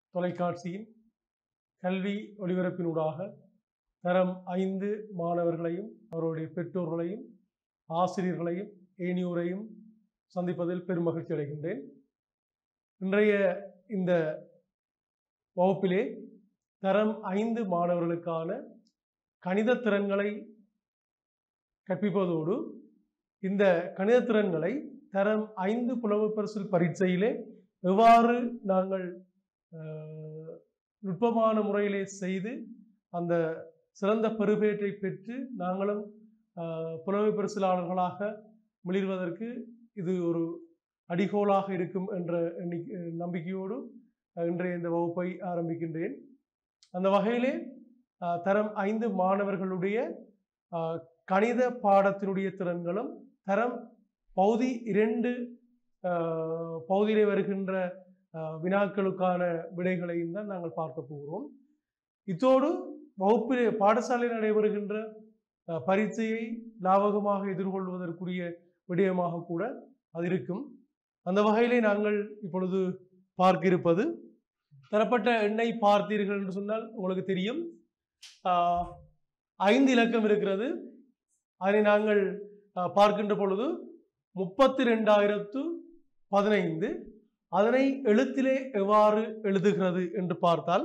தொலைக்காட்சியின் கல்வி ஒளிபரப்பினூடாக தரம் ஐந்து மாணவர்களையும் அவருடைய பெற்றோர்களையும் ஆசிரியர்களையும் ஏனியோரையும் சந்திப்பதில் பெரும் மகிழ்ச்சி அடைகின்றேன் இன்றைய இந்த வகுப்பிலே தரம் ஐந்து மாணவர்களுக்கான கணித திறன்களை கற்பிப்பதோடு இந்த கணித திறன்களை தரம் ஐந்து புலவு பரிசில் பரீட்சையிலே எவ்வாறு நாங்கள் அஹ், நுட்பமான முறையிலே செய்து அந்த சிறந்த பெறுபேற்றை பெற்று நாங்களும் அஹ், புலமை பரிசிலாளர்களாக மிளிர்வதற்கு இது ஒரு அடிகோலாக இருக்கும் என்ற எண்ணிக்கை நம்பிக்கையோடு அஹ், இன்றைய இந்த வகுப்பை ஆரம்பிக்கின்றேன் அந்த வகையிலே அஹ், தரம் ஐந்து மாணவர்களுடைய அஹ், கணித பாடத்தினுடைய திறன்களும் தரம் பகுதி இரண்டு அஹ், பகுதியிலே வருகின்ற அஹ், வினாக்களுக்கான விடைகளையும் தான் நாங்கள் பார்க்க போகிறோம் இத்தோடு வகுப்பிலே பாடசாலையில் நடைபெறுகின்ற அஹ், பரீட்சையை லாவகமாக எதிர்கொள்வதற்குரிய விடயமாக கூட அது இருக்கும் அந்த வகையிலே நாங்கள் இப்பொழுது பார்க்க இருப்பது தரப்பட்ட எண்ணை பார்த்தீர்கள் என்று சொன்னால் உங்களுக்கு தெரியும் ஆஹ், ஐந்து இலக்கம் இருக்கிறது அதனை நாங்கள் ஆஹ், பார்க்கின்ற பொழுது முப்பத்தி ரெண்டாயிரத்து பதினைந்து அதனை எழுத்திலே எவ்வாறு எழுதுகிறது என்று பார்த்தால்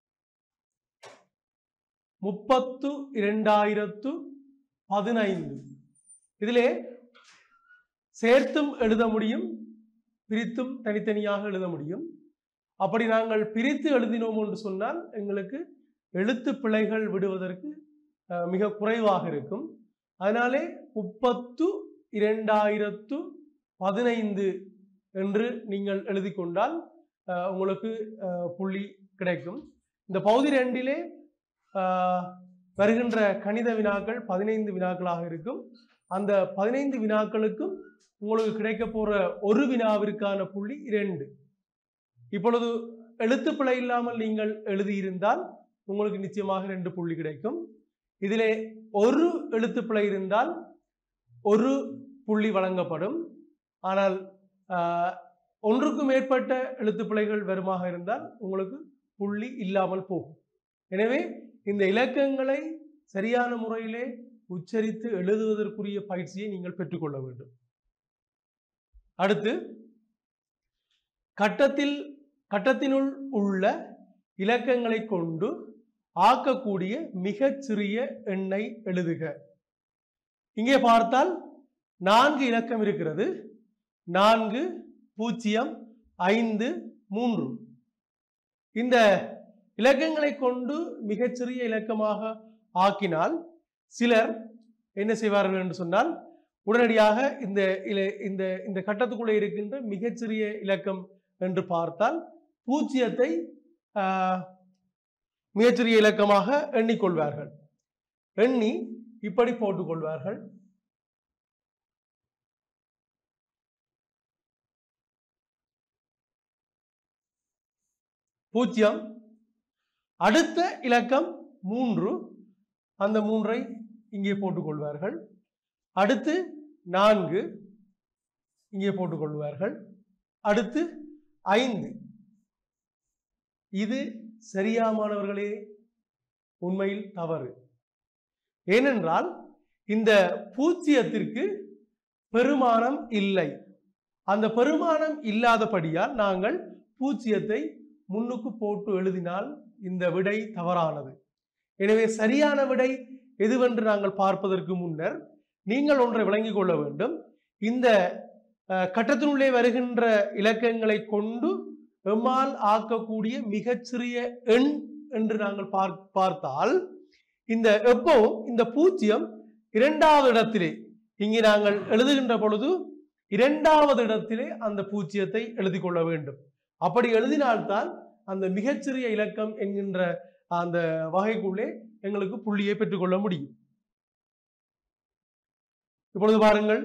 முப்பத்து இரண்டாயிரத்து பதினைந்து இதிலே சேர்த்தும் எழுத முடியும் பிரித்தும் தனித்தனியாக எழுத முடியும் அப்படி நாங்கள் பிரித்து எழுதினோம் என்று சொன்னால் எங்களுக்கு எழுத்து பிழைகள் விடுவதற்கு அஹ், மிக குறைவாக இருக்கும் அதனாலே முப்பத்து இரண்டாயிரத்து பதினைந்து என்று நீங்கள் எழுதி கொண்டால் அஹ், உங்களுக்கு அஹ், புள்ளி கிடைக்கும் இந்த பகுதி ரெண்டிலே அஹ், வருகின்ற கணித வினாக்கள் பதினைந்து வினாக்களாக இருக்கும் அந்த பதினைந்து வினாக்களுக்கும் உங்களுக்கு கிடைக்க போற ஒரு வினாவிற்கான புள்ளி இரண்டு இப்பொழுது எழுத்துப்பிழை இல்லாமல் நீங்கள் எழுதியிருந்தால் உங்களுக்கு நிச்சயமாக ரெண்டு புள்ளி கிடைக்கும் இதிலே ஒரு எழுத்துப்பிழை இருந்தால் ஒரு புள்ளி வழங்கப்படும் ஆனால் ஆஹ், ஒன்றுக்கும் மேற்பட்ட எழுத்துப்பிழைகள் வருமாக இருந்தால் உங்களுக்கு புள்ளி இல்லாமல் போகும் எனவே இந்த இலக்கங்களை சரியான முறையிலே உச்சரித்து எழுதுவதற்குரிய பயிற்சியை நீங்கள் பெற்றுக்கொள்ள வேண்டும் அடுத்து கட்டத்தில் கட்டத்தினுள் உள்ள இலக்கங்களை கொண்டு ஆக்கக்கூடிய மிகச் சிறிய எண்ணை எழுதுக இங்கே பார்த்தால் நான்கு இலக்கம் இருக்கிறது நான்கு பூஜ்ஜியம் ஐந்து மூன்று இந்த இலக்கங்களை கொண்டு மிகச்சிறிய இலக்கமாக ஆக்கினால் சிலர் என்ன செய்வார்கள் என்று சொன்னால் உடனடியாக இந்த இல- இந்த இந்த கட்டத்துக்குள்ளே இருக்கின்ற மிகச்சிறிய இலக்கம் என்று பார்த்தால் பூஜ்ஜியத்தை ஆஹ், மிகச்சிறிய இலக்கமாக எண்ணிக்கொள்வார்கள் எண்ணி இப்படி போட்டுக்கொள்வார்கள் பூஜ்ஜியம் அடுத்த இலக்கம் மூன்று அந்த மூன்றை இங்கே போட்டுக்கொள்வார்கள் அடுத்து நான்கு இங்கே போட்டுக்கொள்வார்கள் அடுத்து ஐந்து இது சரியா மாணவர்களே உண்மையில் தவறு ஏனென்றால் இந்த பூஜ்ஜியத்திற்கு பெருமானம் இல்லை அந்த பெருமானம் இல்லாதபடியால் நாங்கள் பூஜ்ஜியத்தை முன்னுக்கு போட்டு எழுதினால் இந்த விடை தவறானது எனவே சரியான விடை எதுவென்று நாங்கள் பார்ப்பதற்கு முன்னர் நீங்கள் ஒன்றை விளங்கிக் கொள்ள வேண்டும் இந்த அஹ், கட்டத்தினுள்ளே வருகின்ற இலக்கங்களை கொண்டு எம்மால் ஆக்கக்கூடிய மிகச்சிறிய எண் என்று நாங்கள் பார்- பார்த்தால் இந்த எப்பவும் இந்த பூஜ்ஜியம் இரண்டாவது இடத்திலே இங்கே நாங்கள் எழுதுகின்ற பொழுது இரண்டாவது இடத்திலே அந்த பூஜ்ஜியத்தை எழுதி கொள்ள வேண்டும் அப்படி எழுதினால்தான் அந்த மிகச்சிறிய இலக்கம் என்கின்ற அந்த வகைக்குள்ளே எங்களுக்கு புள்ளியை பெற்றுக்கொள்ள முடியும் இப்பொழுது பாருங்கள்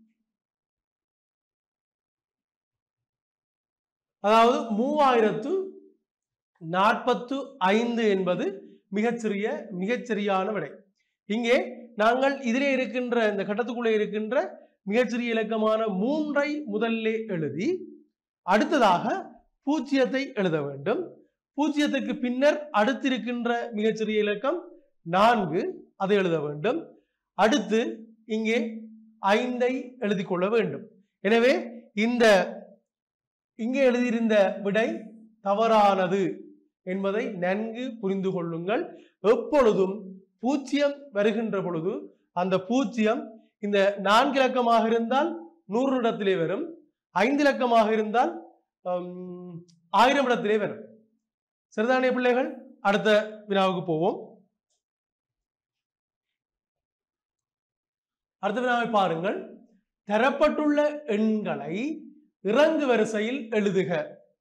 அதாவது மூவாயிரத்து நாற்பத்து ஐந்து என்பது மிகச்சிறிய மிகச்சரியான விடை இங்கே நாங்கள் இதிலே இருக்கின்ற இந்த கட்டத்துக்குள்ளே இருக்கின்ற மிகச்சிறிய இலக்கமான மூன்றை முதல்ல எழுதி அடுத்ததாக பூஜ்ஜியத்தை எழுத வேண்டும் பூஜ்ஜியத்துக்கு பின்னர் அடுத்திருக்கின்ற மிகச்சிறிய இலக்கம் நான்கு அதை எழுத வேண்டும் அடுத்து இங்கே ஐந்தை எழுதி கொள்ள வேண்டும் எனவே இந்த இங்கே எழுதியிருந்த விடை தவறானது என்பதை நன்கு புரிந்து கொள்ளுங்கள் எப்பொழுதும் பூஜ்ஜியம் வருகின்ற பொழுது அந்த பூஜ்ஜியம் இந்த நான்கு இலக்கமாக இருந்தால் நூறு இடத்திலே வரும் ஐந்து இலக்கமாக இருந்தால் ஹம், ஆயிரம் இடத்திலே வரும் சரிதானே பிள்ளைகள் அடுத்த வினாவுக்கு போவோம் அடுத்த வினாவை பாருங்கள் தரப்பட்டுள்ள எண்களை இறங்கு வரிசையில் எழுதுக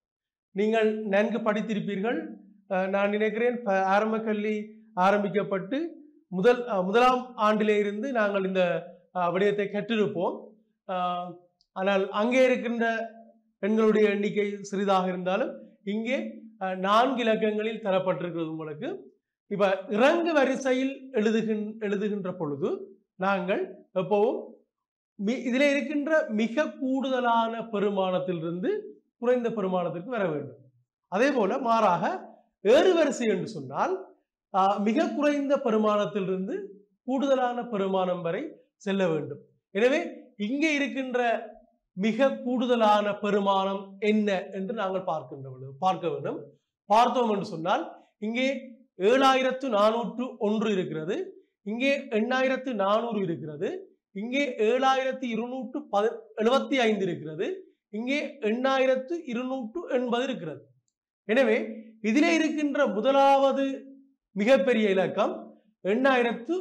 நீங்கள் நன்கு படித்திருப்பீர்கள் அஹ், நான் நினைக்கிறேன் ப- ஆரம்ப கல்வி ஆரம்பிக்கப்பட்டு முதல் அஹ், முதலாம் ஆண்டிலே இருந்து நாங்கள் இந்த அஹ், விடயத்தை கற்றிருப்போம் அஹ், ஆனால் அங்கே இருக்கின்ற எண்களுடைய எண்ணிக்கை சிறிதாக இருந்தாலும் இங்கே அஹ், நான்கு இலக்கங்களில் தரப்பட்டிருக்கிறது உங்களுக்கு இப்ப இறங்கு வரிசையில் எழுதுகின் எழுதுகின்ற பொழுது நாங்கள் எப்பவும் மி- இதிலே இருக்கின்ற மிக கூடுதலான பெருமானத்திலிருந்து குறைந்த பெருமானத்திற்கு வர வேண்டும் அதே போல மாறாக ஏறு வரிசை என்று சொன்னால் ஆஹ், மிக குறைந்த பெருமானத்திலிருந்து கூடுதலான பெருமானம் வரை செல்ல வேண்டும் எனவே இங்கே இருக்கின்ற மிக கூடுதலான பெருமானம் என்ன என்று நாங்கள் பார்க்கின்ற பொழுது பார்க்க வேண்டும் பார்த்தோம் என்று சொன்னால் இங்கே ஏழாயிரத்து நானூற்று ஒன்று இருக்கிறது இங்கே எண்ணாயிரத்து நானூறு இருக்கிறது இங்கே ஏழாயிரத்து இருநூற்று பத எழுபத்தி ஐந்து இருக்கிறது இங்கே எண்ணாயிரத்து இருநூற்று எண்பது இருக்கிறது எனவே இதிலே இருக்கின்ற முதலாவது மிகப்பெரிய இலக்கம் எண்ணாயிரத்து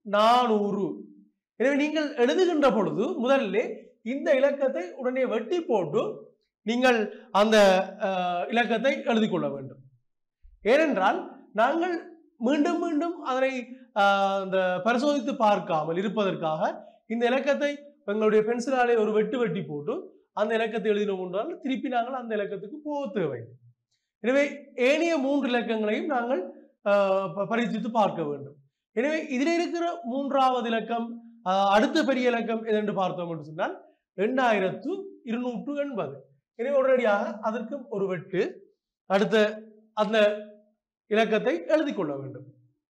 நானூறு எனவே நீங்கள் எழுதுகின்ற பொழுது முதல்ல இந்த இலக்கத்தை உடனே வெட்டி போட்டு நீங்கள் அந்த அஹ், இலக்கத்தை எழுதிக் கொள்ள வேண்டும் ஏனென்றால் நாங்கள் மீண்டும் மீண்டும் அதனை ஆஹ், அந்த பரிசோதித்து பார்க்காமல் இருப்பதற்காக இந்த இலக்கத்தை எங்களுடைய பென்சிலாலே ஒரு வெட்டு வெட்டி போட்டு அந்த இலக்கத்தை எழுதினோம் என்றால் திருப்பி நாங்கள் அந்த இலக்கத்துக்கு போக தேவை எனவே ஏனைய மூன்று இலக்கங்களையும் நாங்கள் ஆஹ், ப- பரீட்சித்து பார்க்க வேண்டும் எனவே இதில் இருக்கிற மூன்றாவது இலக்கம் ஆஹ், அடுத்த பெரிய இலக்கம் எதென்று பார்த்தோம் என்று சொன்னால் எண்ணாயிரத்து இருநூற்று எண்பது எனவே உடனடியாக அதற்கும் ஒரு வெட்டு அடுத்த அந்த இலக்கத்தை எழுதி கொள்ள வேண்டும்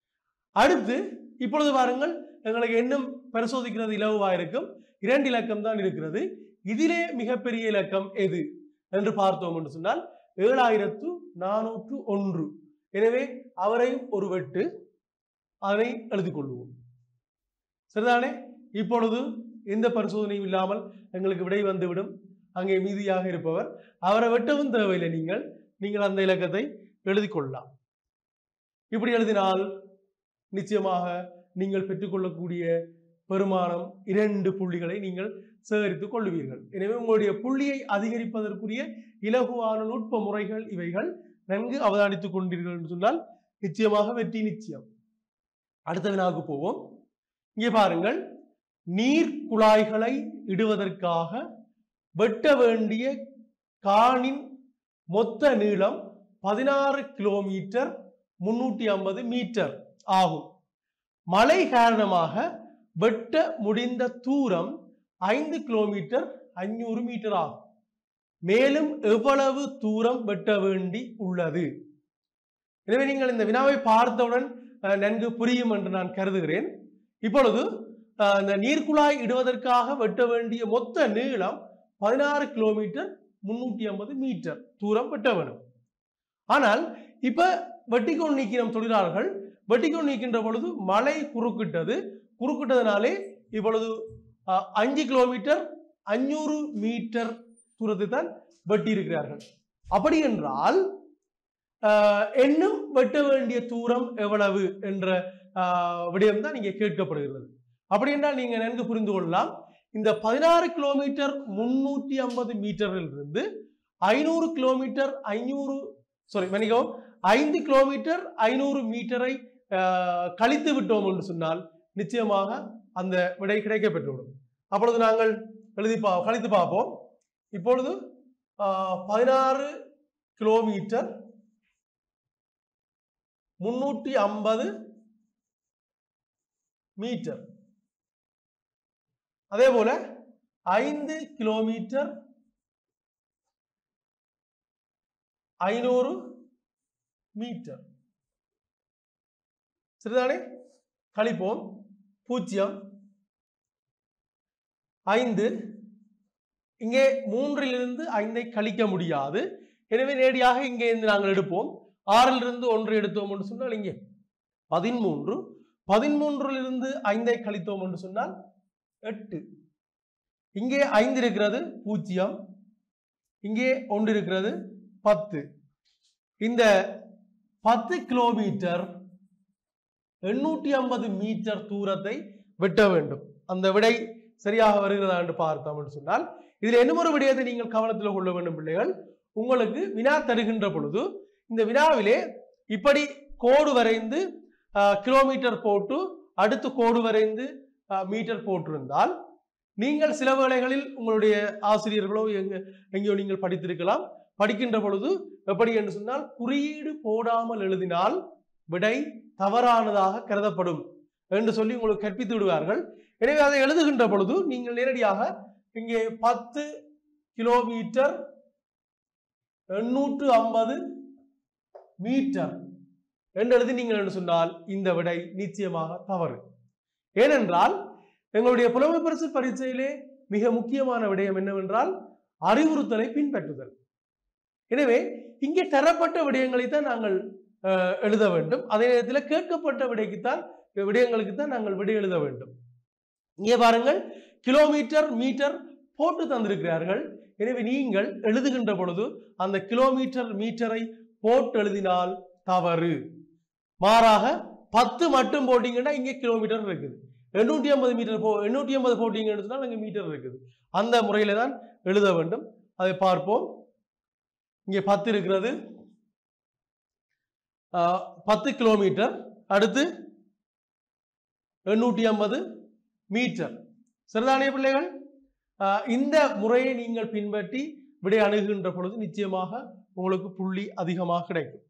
அடுத்து இப்பொழுது பாருங்கள் எங்களுக்கு இன்னும் பரிசோதிக்கிறது இலகுவா இருக்கும் இரண்டு இலக்கம் தான் இருக்கிறது இதிலே மிகப்பெரிய இலக்கம் எது என்று பார்த்தோம் என்று சொன்னால் ஏழாயிரத்து நானூற்று ஒன்று எனவே அவரையும் ஒரு வெட்டு அதனை எழுதிக் கொள்வோம் சரிதானே இப்பொழுது எந்த பரிசோதனையும் இல்லாமல் எங்களுக்கு விடை வந்துவிடும் அங்கே மீதியாக இருப்பவர் அவரை வெட்டவும் தேவையில்லை நீங்கள் நீங்கள் அந்த இலக்கத்தை எழுதிக் கொள்ளலாம் இப்படி எழுதினால் நிச்சயமாக நீங்கள் பெற்றுக்கொள்ளக்கூடிய பெருமானம் இரண்டு புள்ளிகளை நீங்கள் சேகரித்துக் கொள்வீர்கள் எனவே உங்களுடைய புள்ளியை அதிகரிப்பதற்குரிய இலகுவான நுட்ப முறைகள் இவைகள் நன்கு அவதானித்துக் கொண்டீர்கள் என்று சொன்னால் நிச்சயமாக வெற்றி நிச்சயம் அடுத்த வினாவுக்கு போவோம் இங்கே பாருங்கள் நீர் குழாய்களை இடுவதற்காக வெட்ட வேண்டிய காணின் மொத்த நீளம் பதினாறு கிலோமீட்டர் முன்னூற்றி ஐம்பது மீட்டர் ஆகும் மழை காரணமாக வெட்ட முடிந்த தூரம் ஐந்து கிலோமீட்டர் ஐநூறு மீட்டர் ஆகும் மேலும் எவ்வளவு தூரம் வெட்ட வேண்டி உள்ளது எனவே நீங்கள் இந்த வினாவை பார்த்தவுடன் அஹ், நன்கு புரியும் என்று நான் கருதுகிறேன் இப்பொழுது அஹ், இந்த நீர்க்குழாய் இடுவதற்காக வெட்ட வேண்டிய மொத்த நீளம் பதினாறு கிலோமீட்டர் முன்னூற்றி ஐம்பது மீட்டர் தூரம் வெட்ட வேண்டும் ஆனால் இப்ப வெட்டிக்கோள் நீக்கினம் தொழிலாளர்கள் வெட்டிக்கோள் நீக்கின்ற பொழுது மழை குறுக்கிட்டது குறுக்கிட்டதுனாலே இப்பொழுது அஹ், அஞ்சு கிலோமீட்டர் அஞ்சூறு மீட்டர் தூரத்தை தான் வெட்டி இருக்கிறார்கள் அப்படி என்றால் அஹ், இன்னும் வெட்ட வேண்டிய தூரம் எவ்வளவு என்ற அஹ், விடயம் தான் இங்கே கேட்கப்படுகிறது அப்படி என்றால் நீங்க நன்கு புரிந்து கொள்ளலாம் இந்த பதினாறு கிலோமீட்டர் முன்னூற்றி ஐம்பது மீட்டரில் இருந்து ஐநூறு கிலோமீட்டர் ஐநூறு சாரி மன்னிக்கவும் ஐந்து கிலோமீட்டர் ஐநூறு மீட்டரை அஹ், கழித்து விட்டோம் என்று சொன்னால் நிச்சயமாக அந்த விடை கிடைக்க பெற்றுவிடும் அப்பொழுது நாங்கள் எழுதி பா கழித்து பார்ப்போம் இப்பொழுது பதினாறு கிலோமீட்டர் முன்னூற்றி ஐம்பது மீட்டர் அதே போல ஐந்து கிலோமீட்டர் ஐநூறு மீட்டர் சரிதானே கழிப்போம் பூஜ்ஜியம் ஐந்து இங்கே மூன்றிலிருந்து ஐந்தை கழிக்க முடியாது எனவே நேரடியாக இங்கே இருந்து நாங்கள் எடுப்போம் ஆறிலிருந்து ஒன்று எடுத்தோம் என்று சொன்னால் இங்கே பதிமூன்று பதிமூன்றிலிருந்து ஐந்தை கழித்தோம் என்று சொன்னால் எட்டு இங்கே ஐந்து இருக்கிறது பூஜ்ஜியம் இங்கே ஒன்று இருக்கிறது பத்து இந்த பத்து கிலோமீட்டர் எண்ணூற்றி ஐம்பது மீட்டர் தூரத்தை வெட்ட வேண்டும் அந்த விடை சரியாக வருகிறதா என்று பார்த்தோம் என்று சொன்னால் இதில் என்ன ஒரு விடயத்தை நீங்கள் கவனத்தில் கொள்ள வேண்டும் பிள்ளைகள் உங்களுக்கு வினா தருகின்ற பொழுது இந்த வினாவிலே இப்படி கோடு வரைந்து ஆஹ், கிலோமீட்டர் போட்டு அடுத்து கோடு வரைந்து ஆஹ், மீட்டர் போட்டிருந்தால் நீங்கள் சில வேளைகளில் உங்களுடைய ஆசிரியர்களோ எங்க எங்கேயோ நீங்கள் படித்திருக்கலாம் படிக்கின்ற பொழுது எப்படி என்று சொன்னால் குறியீடு போடாமல் எழுதினால் விடை தவறானதாக கருதப்படும் என்று சொல்லி உங்களுக்கு கற்பித்து விடுவார்கள் எனவே அதை எழுதுகின்ற பொழுது நீங்கள் நேரடியாக இங்கே பத்து கிலோமீட்டர் எண்ணூற்று ஐம்பது மீட்டர் என்று எழுதி நீங்கள் என்று சொன்னால் இந்த விடை நிச்சயமாக தவறு ஏனென்றால் எங்களுடைய புலமை பரிசு பரீட்சையிலே மிக முக்கியமான விடயம் என்னவென்றால் அறிவுறுத்தலை பின்பற்றுதல் எனவே இங்கே தரப்பட்ட விடயங்களைத்தான் நாங்கள் அஹ், எழுத வேண்டும் அதே நேரத்தில் கேட்கப்பட்ட விடைக்குத்தான் விடயங்களுக்கு தான் நாங்கள் விடை எழுத வேண்டும் இங்கே பாருங்கள் கிலோமீட்டர் மீட்டர் போட்டு தந்திருக்கிறார்கள் எனவே நீங்கள் எழுதுகின்ற பொழுது அந்த கிலோமீட்டர் மீட்டரை போட்டு எழுதினால் தவறு மாறாக பத்து மட்டும் போட்டீங்கன்னா இங்கே கிலோமீட்டர் இருக்குது எண்ணூற்றி ஐம்பது மீட்டர் போ எண்ணூற்றி ஐம்பது போட்டீங்கன்னு சொன்னால் அங்கே மீட்டர் இருக்குது அந்த முறையில தான் எழுத வேண்டும் அதை பார்ப்போம் இங்கே பத்து இருக்கிறது ஆஹ், பத்து கிலோமீட்டர் அடுத்து எண்ணூற்றி ஐம்பது மீட்டர் சரிதானே பிள்ளைகள் ஆஹ், இந்த முறையை நீங்கள் பின்பற்றி விடை அணுகுகின்ற பொழுது நிச்சயமாக உங்களுக்கு புள்ளி அதிகமாக கிடைக்கும்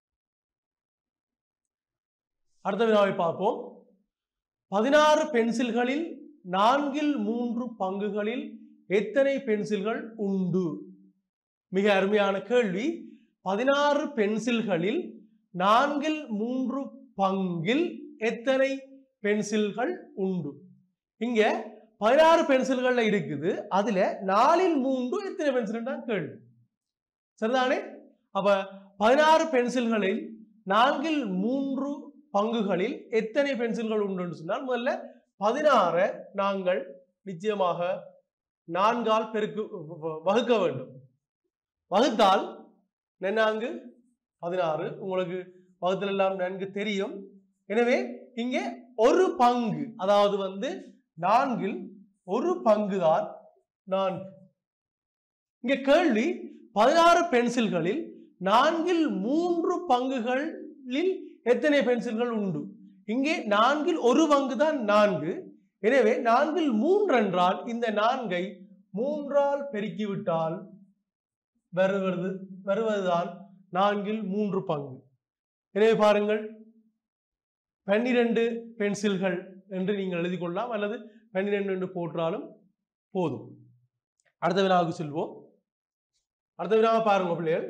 அடுத்த வினாவை பார்ப்போம் பதினாறு பென்சில்களில் நான்கில் மூன்று பங்குகளில் எத்தனை பென்சில்கள் உண்டு மிக அருமையான கேள்வி பதினாறு பென்சில்களில் நான்கில் மூன்று பங்கில் எத்தனை பென்சில்கள் உண்டு இங்க பதினாறு பென்சில்கள்ல இருக்குது அதுல நாலில் மூன்று எத்தனை பென்சில் தான் கேள்வி சரிதானே அப்ப பதினாறு பென்சில்களில் நான்கில் மூன்று பங்குகளில் எத்தனை பென்சில்கள் உண்டு சொன்னால் முதல்ல பதினாறை நாங்கள் நிச்சயமாக நான்கால் பெருக்கு வ- வகுக்க வேண்டும் வகுத்தால் நென்னாங்கு பதினாறு உங்களுக்கு வகுத்தல் எல்லாம் நன்கு தெரியும் எனவே இங்கே ஒரு பங்கு அதாவது வந்து நான்கில் ஒரு பங்கு தான் நான்கு இங்க கேள்வி பதினாறு பென்சில்களில் நான்கில் மூன்று பங்குகளில் எத்தனை பென்சில்கள் உண்டு இங்கே நான்கில் ஒரு பங்கு தான் நான்கு எனவே நான்கில் மூன்று என்றால் இந்த நான்கை மூன்றால் பெருக்கிவிட்டால் வருவது வருவதுதான் நான்கில் மூன்று பங்கு எனவே பாருங்கள் பன்னிரண்டு பென்சில்கள் என்று நீங்கள் எழுதி கொள்ளலாம் அல்லது பன்னிரெண்டு என்று போற்றாலும் போதும் அடுத்த வினாவுக்கு செல்வோம் அடுத்த வினாவை பாருங்க பிள்ளைகள்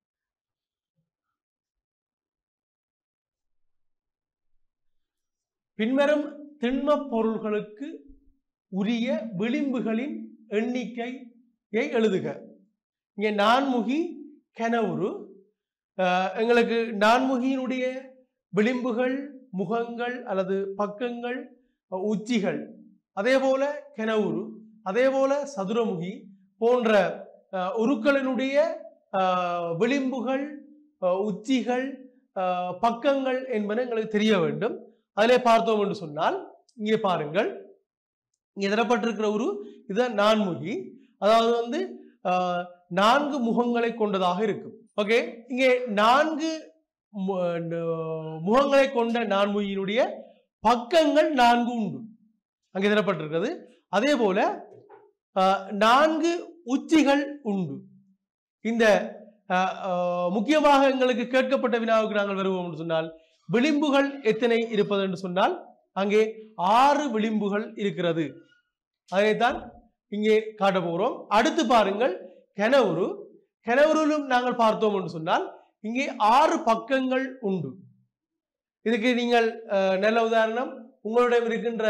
பின்வரும் திண்மப் பொருள்களுக்கு உரிய விளிம்புகளின் எண்ணிக்கையை எழுதுக இங்கே நான்முகி கனவுரு அஹ், எங்களுக்கு நான்முகியினுடைய விளிம்புகள் முகங்கள் அல்லது பக்கங்கள் அஹ், உச்சிகள் அதே போல கெனவுரு அதே போல சதுரமுகி போன்ற அஹ், உருக்களினுடைய அஹ், விளிம்புகள் அஹ், உச்சிகள் அஹ், பக்கங்கள் என்பன எங்களுக்கு தெரிய வேண்டும் அதிலே பார்த்தோம் என்று சொன்னால் இங்கே பாருங்கள் இங்கே தரப்பட்டிருக்கிற ஒரு இதுதான் நான்முகி அதாவது வந்து அஹ், நான்கு முகங்களை கொண்டதாக இருக்கும் ஓகே இங்கே நான்கு மு- ந- முகங்களை கொண்ட நான்முகியினுடைய பக்கங்கள் நான்கு உண்டு அங்கே தரப்பட்டிருக்கிறது அதே போல அஹ், நான்கு உச்சிகள் உண்டு இந்த அஹ், அஹ், முக்கியமாக எங்களுக்கு கேட்கப்பட்ட வினாவுக்கு நாங்கள் வருவோம் என்று சொன்னால் விளிம்புகள் எத்தனை இருப்பது என்று சொன்னால் அங்கே ஆறு விளிம்புகள் இருக்கிறது அதைத்தான் இங்கே காட்ட போகிறோம் அடுத்து பாருங்கள் கெனவுரு கெனவுருலும் நாங்கள் பார்த்தோம் என்று சொன்னால் இங்கே ஆறு பக்கங்கள் உண்டு இதுக்கு நீங்கள் அஹ், நல்ல உதாரணம் உங்களிடம் இருக்கின்ற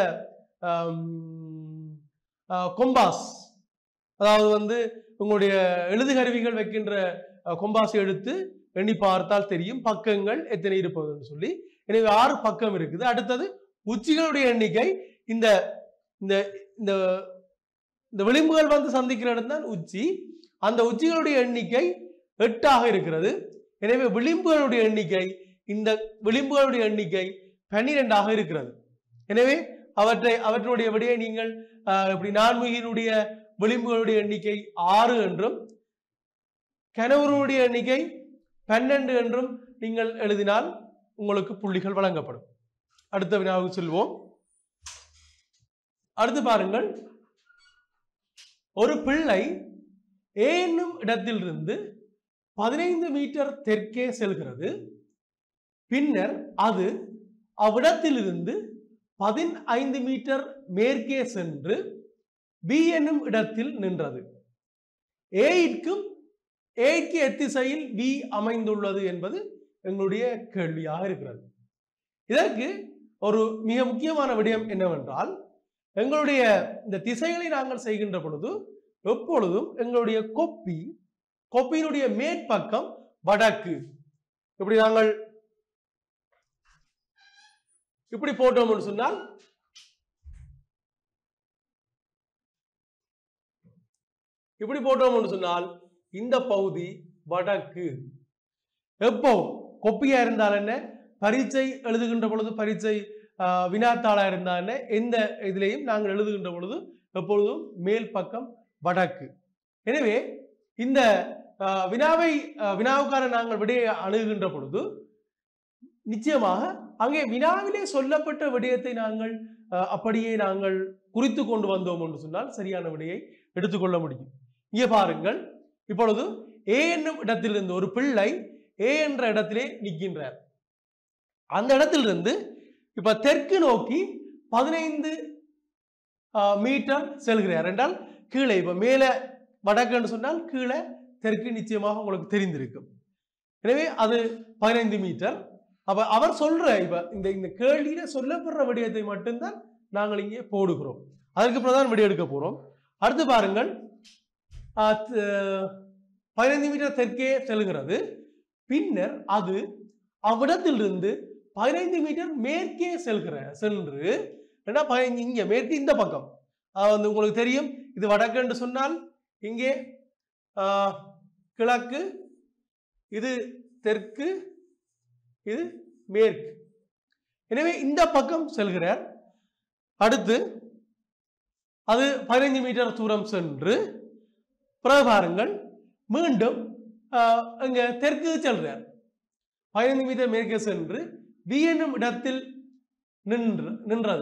கொம்பாஸ் அதாவது வந்து உங்களுடைய எழுதுகருவிகள் வைக்கின்ற அஹ், கொம்பாஸை எடுத்து எண்ணி பார்த்தால் தெரியும் பக்கங்கள் எத்தனை இருப்பதுன்னு சொல்லி எனவே ஆறு பக்கம் இருக்குது அடுத்தது உச்சிகளுடைய எண்ணிக்கை இந்த இந்த இந்த இந்த விளிம்புகள் வந்து சந்திக்கிற இடம் தான் உச்சி அந்த உச்சிகளுடைய எண்ணிக்கை எட்டாக இருக்கிறது எனவே விளிம்புகளுடைய எண்ணிக்கை இந்த விளிம்புகளுடைய எண்ணிக்கை பன்னிரெண்டாக இருக்கிறது எனவே அவற்றை அவற்றுடைய விடையை நீங்கள் ஆஹ், இப்படி நான்முகினுடைய விளிம்புகளுடைய எண்ணிக்கை ஆறு என்றும் கணவருடைய எண்ணிக்கை பன்னெண்டு என்றும் நீங்கள் எழுதினால் உங்களுக்கு புள்ளிகள் வழங்கப்படும் அடுத்த வினாவுக்கு செல்வோம் அடுத்து பாருங்கள் ஒரு பிள்ளை ஏ என்னும் இடத்திலிருந்து பதினைந்து மீட்டர் தெற்கே செல்கிறது பின்னர் அது அவ்விடத்திலிருந்து பதினைந்து மீட்டர் மேற்கே சென்று பி என்னும் இடத்தில் நின்றது ஏயிற்கும் ஏக்கு எத்திசையில் பி அமைந்துள்ளது என்பது எங்களுடைய கேள்வியாக இருக்கிறது இதற்கு ஒரு மிக முக்கியமான விடயம் என்னவென்றால் எங்களுடைய இந்த திசைகளை நாங்கள் செய்கின்ற பொழுது எப்பொழுதும் எங்களுடைய கொப்பி கொப்பியினுடைய மேற்பக்கம் வடக்கு இப்படி நாங்கள் இப்படி போட்டோம்னு சொன்னால் இப்படி போட்டோம்னு சொன்னால் இந்த பகுதி வடக்கு எப்போ கொப்பியா இருந்தால் என்ன பரீட்சை எழுதுகின்ற பொழுது பரீட்சை ஆஹ், வினாத்தாளா இருந்தால் என்ன எந்த இதுலேயும் நாங்கள் எழுதுகின்ற பொழுது எப்பொழுதும் மேல் பக்கம் வடக்கு எனவே இந்த ஆஹ், வினாவை ஆஹ், வினாவுக்கான நாங்கள் விடையை அணுகுகின்ற பொழுது நிச்சயமாக அங்கே வினாவிலே சொல்லப்பட்ட விடயத்தை நாங்கள் ஆஹ், அப்படியே நாங்கள் குறித்து கொண்டு வந்தோம் என்று சொன்னால் சரியான விடையை எடுத்துக்கொள்ள முடியும் இங்கே பாருங்கள் இப்பொழுது ஏ என்னும் இடத்திலிருந்து ஒரு பிள்ளை ஏ என்ற இடத்திலே நிற்கின்றார் அந்த இடத்திலிருந்து இப்ப தெற்கு நோக்கி பதினைந்து மீட்டர் செல்கிறார் என்றால் கீழே இப்ப மேலே வடக்குன்னு சொன்னால் கீழே தெற்கு நிச்சயமாக உங்களுக்கு தெரிந்திருக்கும் எனவே அது பதினைந்து மீட்டர் அப்ப அவர் சொல்ற இப்ப இந்த இந்த கேள்வியில சொல்லப்படுற விடயத்தை மட்டும்தான் நாங்கள் இங்கே போடுகிறோம் அதற்கு பிரதான் விடை எடுக்க போறோம் அடுத்து பாருங்கள் ஆஹ் த- பதினைந்து மீட்டர் தெற்கே செல்கிறது பின்னர் அது அவ்விடத்திலிருந்து பதினைந்து மீட்டர் மேற்கே செல்கிற சென்று ஏன்னா பதினைஞ்சு இங்க மேற்கு இந்த பக்கம் அது வந்து உங்களுக்கு தெரியும் இது வடக்கு என்று சொன்னால் இங்கே ஆஹ், கிழக்கு இது தெற்கு இது மேற்கு எனவே இந்த பக்கம் செல்கிறார் அடுத்து அது பதினைஞ்சு மீட்டர் தூரம் சென்று பிறகு பாருங்கள் மீண்டும் ஆஹ், இங்க தெற்கு செல்றார் பதினைந்து மீட்டர் மேற்கே சென்று பி என்னும் இடத்தில் நின்று நின்றது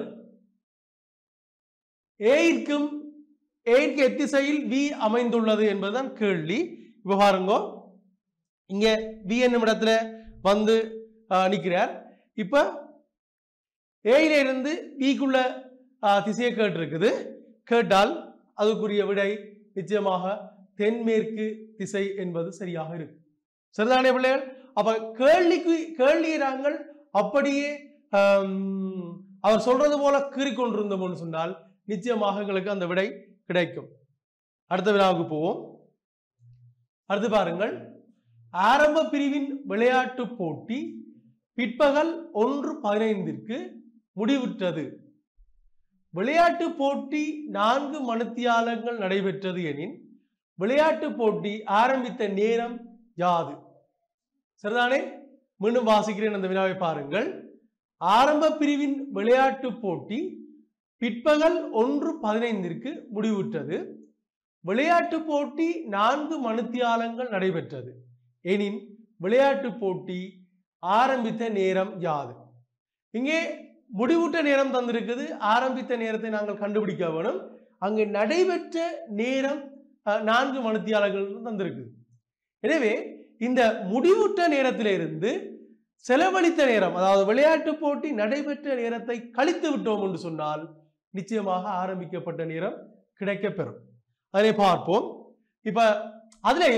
ஏயிற்கும் ஏயிற்கு எத்திசையில் வி அமைந்துள்ளது என்பதுதான் கேள்வி இப்ப பாருங்க இங்க பி என்னும் இடத்துல வந்து ஆஹ், நிக்கிறார் இப்ப ஏயில இருந்து பிக்குள்ள திசையை கேட்டிருக்குது கேட்டால் அதுக்குரிய விடை நிச்சயமாக தென்மேற்கு திசை என்பது சரியாக இருக்கு சரிதானே பிள்ளைகள் அப்ப கேள்விக்கு கேள்வியை நாங்கள் அப்படியே ஆம், அவர் சொல்றது போல கீறிக்கொண்டிருந்தோம்னு சொன்னால் நிச்சயமாக எங்களுக்கு அந்த விடை கிடைக்கும் அடுத்த வினாவுக்கு போவோம் அடுத்து பாருங்கள் ஆரம்ப பிரிவின் விளையாட்டு போட்டி பிற்பகல் ஒன்று பதினைந்திற்கு முடிவுற்றது விளையாட்டு போட்டி நான்கு மணித்தியாலங்கள் நடைபெற்றது எனின் விளையாட்டு போட்டி ஆரம்பித்த நேரம் யாது சரிதானே மீண்டும் வாசிக்கிறேன் அந்த வினாவை பாருங்கள் ஆரம்ப பிரிவின் விளையாட்டு போட்டி பிற்பகல் ஒன்று பதினைந்திற்கு முடிவுற்றது விளையாட்டு போட்டி நான்கு மணித்தியாலங்கள் நடைபெற்றது எனின் விளையாட்டு போட்டி ஆரம்பித்த நேரம் யாது இங்கே முடிவுற்ற நேரம் தந்திருக்குது ஆரம்பித்த நேரத்தை நாங்கள் கண்டுபிடிக்க வேணும் அங்கே நடைபெற்ற நேரம் அஹ், நான்கு மணித்தியாலங்கள் தந்திருக்குது எனவே இந்த முடிவுற்ற நேரத்திலிருந்து செலவழித்த நேரம் அதாவது விளையாட்டு போட்டி நடைபெற்ற நேரத்தை கழித்து விட்டோம் என்று சொன்னால் நிச்சயமாக ஆரம்பிக்கப்பட்ட நேரம் கிடைக்கப்பெறும் அதனை பார்ப்போம் இப்ப அதுலேயும்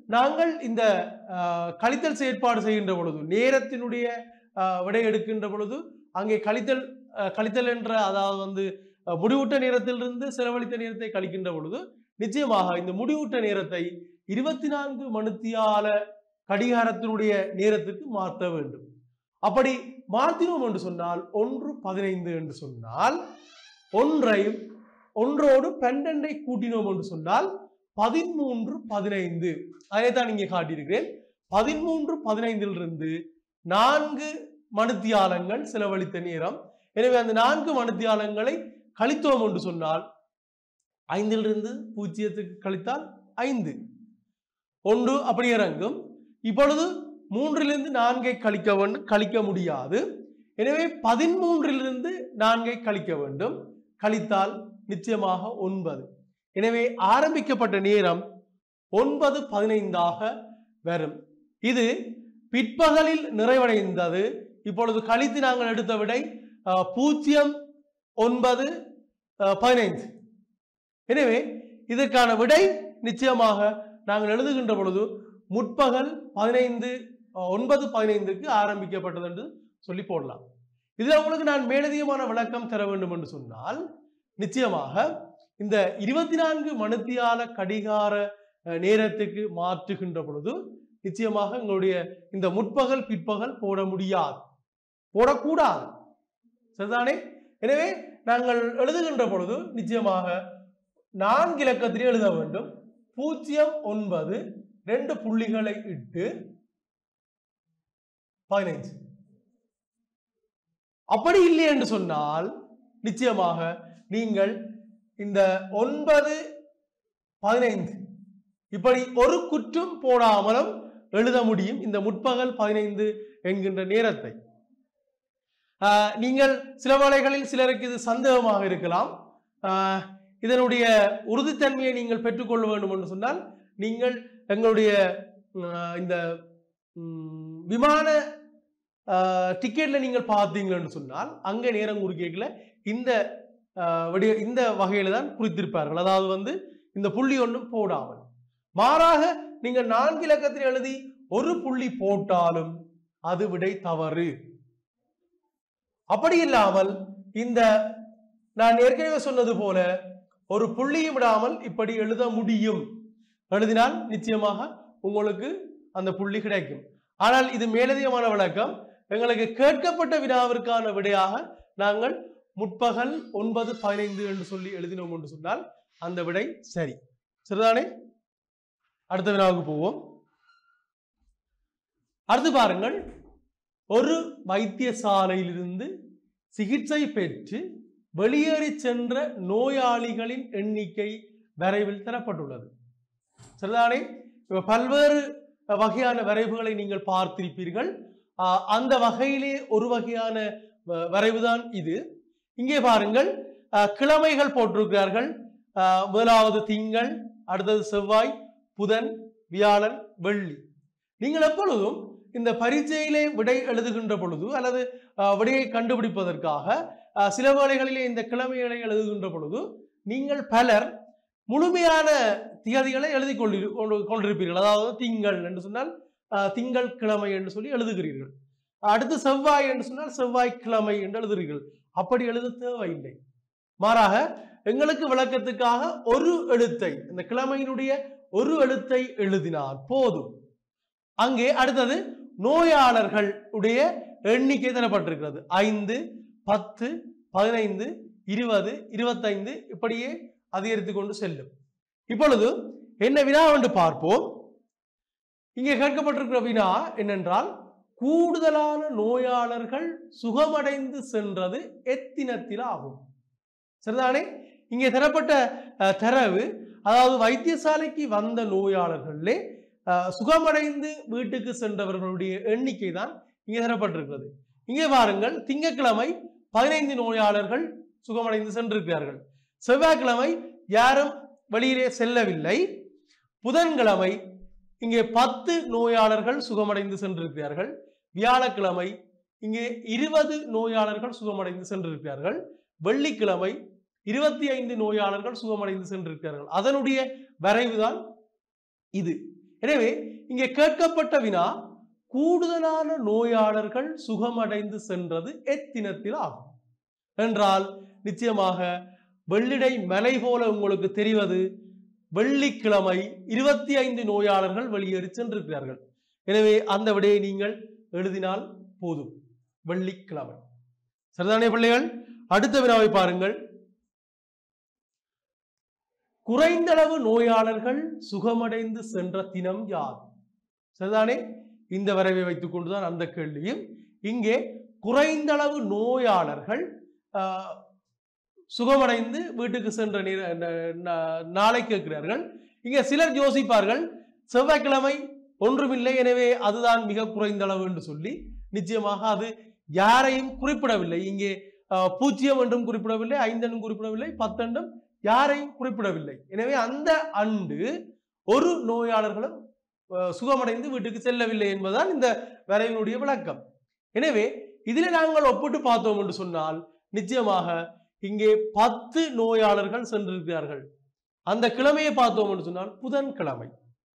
நாங்கள் இந்த அஹ், கழித்தல் செயற்பாடு செய்கின்ற பொழுது நேரத்தினுடைய அஹ், விடை எடுக்கின்ற பொழுது அங்கே கழித்தல் அஹ், கழித்தல் என்ற அதாவது வந்து அஹ், முடிவுட்ட நேரத்திலிருந்து செலவழித்த நேரத்தை கழிக்கின்ற பொழுது நிச்சயமாக இந்த முடிவுட்ட நேரத்தை இருபத்தி நான்கு மணித்தியால கடிகாரத்தினுடைய நேரத்துக்கு மாற்ற வேண்டும் அப்படி மாற்றினோம் என்று சொன்னால் ஒன்று பதினைந்து என்று சொன்னால் ஒன்றை ஒன்றோடு பன்னெண்டை கூட்டினோம் என்று சொன்னால் பதிமூன்று பதினைந்து அதைத்தான் இங்கே காட்டியிருக்கிறேன் பதிமூன்று பதினைந்திலிருந்து நான்கு மணித்தியாலங்கள் செலவழித்த நேரம் எனவே அந்த நான்கு மணித்தியாலங்களை கழித்தோம் என்று சொன்னால் ஐந்திலிருந்து பூஜ்ஜியத்துக்கு கழித்தால் ஐந்து ஒன்று அப்படி இறங்கும் இப்பொழுது மூன்றிலிருந்து நான்கை கழிக்க வேண்டும் கழிக்க முடியாது எனவே பதிமூன்றிலிருந்து நான்கை கழிக்க வேண்டும் கழித்தால் நிச்சயமாக ஒன்பது எனவே ஆரம்பிக்கப்பட்ட நேரம் ஒன்பது பதினைந்தாக வரும் இது பிற்பகலில் நிறைவடைந்தது இப்பொழுது கழித்து நாங்கள் எடுத்த விடை அஹ், பூஜ்ஜியம் ஒன்பது அஹ், பதினைந்து எனவே இதற்கான விடை நிச்சயமாக நாங்கள் எழுதுகின்ற பொழுது முற்பகல் பதினைந்து அஹ், ஒன்பது பதினைந்துக்கு ஆரம்பிக்கப்பட்டது என்று சொல்லி போடலாம் இதுல உங்களுக்கு நான் மேலதிகமான விளக்கம் தர வேண்டும் என்று சொன்னால் நிச்சயமாக இந்த இருபத்தி நான்கு மணித்தியால கடிகார அஹ், நேரத்துக்கு மாற்றுகின்ற பொழுது நிச்சயமாக எங்களுடைய இந்த முற்பகல் பிற்பகல் போட முடியாது போடக்கூடாது சரிதானே எனவே நாங்கள் எழுதுகின்ற பொழுது நிச்சயமாக நான்கு இலக்கத்திலே எழுத வேண்டும் பூஜ்ஜியம் ஒன்பது ரெண்டு புள்ளிகளை இட்டு பதினைஞ்சு அப்படி இல்லை என்று சொன்னால் நிச்சயமாக நீங்கள் இந்த ஒன்பது பதினைந்து இப்படி ஒரு குற்றம் போடாமலும் எழுத முடியும் இந்த முற்பகல் பதினைந்து என்கின்ற நேரத்தை ஆஹ், நீங்கள் சில வேளைகளில் சிலருக்கு இது சந்தேகமாக இருக்கலாம் ஆஹ், இதனுடைய உறுதித்தன்மையை நீங்கள் பெற்றுக்கொள்ள வேண்டும் என்று சொன்னால் நீங்கள் எங்களுடைய ஆஹ், இந்த ம், விமான டிக்கெட்ல நீங்கள் பார்த்தீங்கன்னு சொன்னால் அங்கே நேரம் குறிக்கல இந்த ஆஹ், விடிய இந்த வகையில தான் குறித்திருப்பார்கள் அதாவது வந்து இந்த புள்ளி ஒன்றும் போடாமல் மாறாக நீங்கள் நான்கு இலக்கத்தில் எழுதி ஒரு புள்ளி போட்டாலும் அது விடை தவறு அப்படி இல்லாமல் இந்த நான் ஏற்கனவே சொன்னது போல ஒரு புள்ளியும் விடாமல் இப்படி எழுத முடியும் எழுதினால் நிச்சயமாக உங்களுக்கு அந்த புள்ளி கிடைக்கும் ஆனால் இது மேலதிகமான விளக்கம் எங்களுக்கு கேட்கப்பட்ட வினாவிற்கான விடையாக நாங்கள் முற்பகல் ஒன்பது பதினைந்து என்று சொல்லி எழுதினோம் என்று சொன்னால் அந்த விடை சரி சரிதானே அடுத்த வினாவுக்கு போவோம் அடுத்து பாருங்கள் ஒரு வைத்தியசாலையிலிருந்து சிகிச்சை பெற்று வெளியேறி சென்ற நோயாளிகளின் எண்ணிக்கை வரைவில் தரப்பட்டுள்ளது சரிதானே இப்ப பல்வேறு வகையான வரைவுகளை நீங்கள் பார்த்திருப்பீர்கள் ஆஹ் அந்த வகையிலே ஒரு வகையான வ- வரைவுதான் இது இங்கே பாருங்கள் ஆஹ் கிழமைகள் போட்டிருக்கிறார்கள் ஆஹ் முதலாவது திங்கள் அடுத்தது செவ்வாய் புதன் வியாழன் வெள்ளி நீங்கள் எப்பொழுதும் இந்த பரீட்சையிலே விடை எழுதுகின்ற பொழுது அல்லது ஆஹ், விடையை கண்டுபிடிப்பதற்காக ஆஹ், சில வேளைகளிலே இந்த கிழமைகளை எழுதுகின்ற பொழுது நீங்கள் பலர் முழுமையான திகதிகளை எழுதி கொள்ளி கொண்டு- கொண்டிருப்பீர்கள் அதாவது திங்கள் என்று சொன்னால் ஆஹ், திங்கள் கிழமை என்று சொல்லி எழுதுகிறீர்கள் அடுத்து செவ்வாய் என்று சொன்னால் செவ்வாய் கிழமை என்று எழுதுகிறீர்கள் அப்படி எழுத தேவையில்லை மாறாக எங்களுக்கு விளக்கத்துக்காக ஒரு எழுத்தை இந்த கிழமையினுடைய ஒரு எழுத்தை எழுதினார் போதும் அங்கே அடுத்தது நோயாளர்கள் உடைய எண்ணிக்கை தரப்பட்டிருக்கிறது ஐந்து பத்து பதினைந்து இருபது இருபத்தைந்து இப்படியே அதிகரித்து கொண்டு செல்லும் இப்பொழுது என்ன வினா என்று பார்ப்போம் இங்கே கேட்கப்பட்டிருக்கிற வினா என்னென்றால் கூடுதலான நோயாளர்கள் சுகமடைந்து சென்றது எத்தினத்தில் ஆகும் சரிதானே இங்கே தரப்பட்ட அஹ், தரவு அதாவது வைத்தியசாலைக்கு வந்த நோயாளர்களே அஹ், சுகமடைந்து வீட்டுக்கு சென்றவர்களுடைய எண்ணிக்கை தான் இங்கே தரப்பட்டிருக்கிறது இங்கே பாருங்கள் திங்கட்கிழமை பதினைந்து நோயாளர்கள் சுகமடைந்து சென்றிருக்கிறார்கள் செவ்வாய்க்கிழமை யாரும் வெளியிலே செல்லவில்லை புதன்கிழமை இங்கே பத்து நோயாளர்கள் சுகமடைந்து சென்றிருக்கிறார்கள் வியாழக்கிழமை இங்கே இருபது நோயாளர்கள் சுகமடைந்து சென்றிருக்கிறார்கள் வெள்ளிக்கிழமை இருபத்தி ஐந்து நோயாளர்கள் சுகமடைந்து சென்றிருக்கிறார்கள் அதனுடைய வரைவுதான் இது எனவே இங்கே கேட்கப்பட்ட வினா கூடுதலான நோயாளர்கள் சுகமடைந்து சென்றது எத்தினத்தில் ஆகும் என்றால் நிச்சயமாக வெள்ளிடை மலை போல உங்களுக்கு தெரிவது வெள்ளிக்கிழமை இருபத்தி ஐந்து நோயாளர்கள் வெளியேறி சென்றிருக்கிறார்கள் எனவே அந்த விடையை நீங்கள் எழுதினால் போதும் வெள்ளிக்கிழமை சரிதானே பிள்ளைகள் அடுத்த வினாவை பாருங்கள் குறைந்தளவு நோயாளர்கள் சுகமடைந்து சென்ற தினம் யார் சரிதானே இந்த வரைவை வைத்துக் கொண்டுதான் அந்த கேள்வியும் இங்கே குறைந்தளவு நோயாளர்கள் ஆஹ், சுகமடைந்து வீட்டுக்கு சென்ற நேர- ந- ந- நாளை கேட்கிறார்கள் இங்கே சிலர் யோசிப்பார்கள் செவ்வாய்க்கிழமை ஒன்றுமில்லை எனவே அதுதான் மிக குறைந்த அளவு என்று சொல்லி நிச்சயமாக அது யாரையும் குறிப்பிடவில்லை இங்கே ஆஹ், பூஜ்ஜியம் என்றும் குறிப்பிடவில்லை ஐந்தென்றும் குறிப்பிடவில்லை பத்தென்றும் யாரையும் குறிப்பிடவில்லை எனவே அந்த ஆண்டு ஒரு நோயாளர்களும் ஆஹ், சுகமடைந்து வீட்டுக்கு செல்லவில்லை என்பதுதான் இந்த வரைவினுடைய விளக்கம் எனவே இதில் நாங்கள் ஒப்பிட்டு பார்த்தோம் என்று சொன்னால் நிச்சயமாக இங்கே பத்து நோயாளர்கள் சென்றிருக்கிறார்கள் அந்த கிழமையை பார்த்தோம் என்று சொன்னால் புதன்கிழமை